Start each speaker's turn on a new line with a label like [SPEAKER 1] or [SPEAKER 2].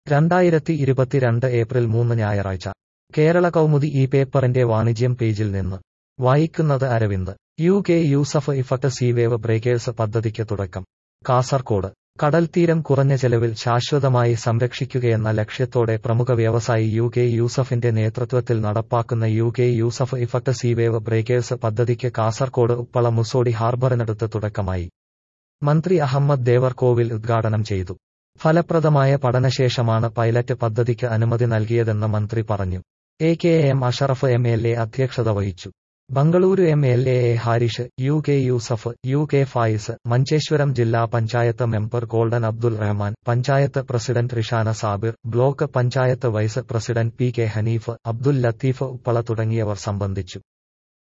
[SPEAKER 1] രണ്ടായിരത്തി ഇരുപത്തിരണ്ട് ഏപ്രിൽ മൂന്ന് ഞായറാഴ്ച കേരള കൗമുദി ഈ പേപ്പറിന്റെ വാണിജ്യം പേജിൽ നിന്ന് വായിക്കുന്നത് Aravind U K Yusuf effect sea wave breakers പദ്ധതിക്ക് തുടക്കം കാസർകോട് കടൽത്തീരം കുറഞ്ഞ ചെലവിൽ ശാശ്വതമായി സംരക്ഷിക്കുകയെന്ന ലക്ഷ്യത്തോടെ പ്രമുഖ വ്യവസായി യു കെ യൂസഫിന്റെ നേതൃത്വത്തിൽ നടപ്പാക്കുന്ന U K Yusuf effect sea wave breakers പദ്ധതിക്ക് കാസർകോട് ഉപ്പള മുസോടി ഹാർബറിനടുത്ത് തുടക്കമായി മന്ത്രി അഹമ്മദ് ദേവർകോവിൽ ഉദ്ഘാടനം ചെയ്തു ഫലപ്രദമായ പഠനശേഷമാണ് പൈലറ്റ് പദ്ധതിക്ക് അനുമതി നൽകിയതെന്ന് മന്ത്രി പറഞ്ഞു A K M Ashraf M L A അധ്യക്ഷത വഹിച്ചു Bengaluru M L A A Harish U K Yusuf U K Faiz Manjeshwaram ജില്ലാ panchayat member golden Abdul Rahman panchayat president Rishana Sabir block panchayat vice president P K Haneef Abdul Latheef Uppala തുടങ്ങിയവർ സംബന്ധിച്ചു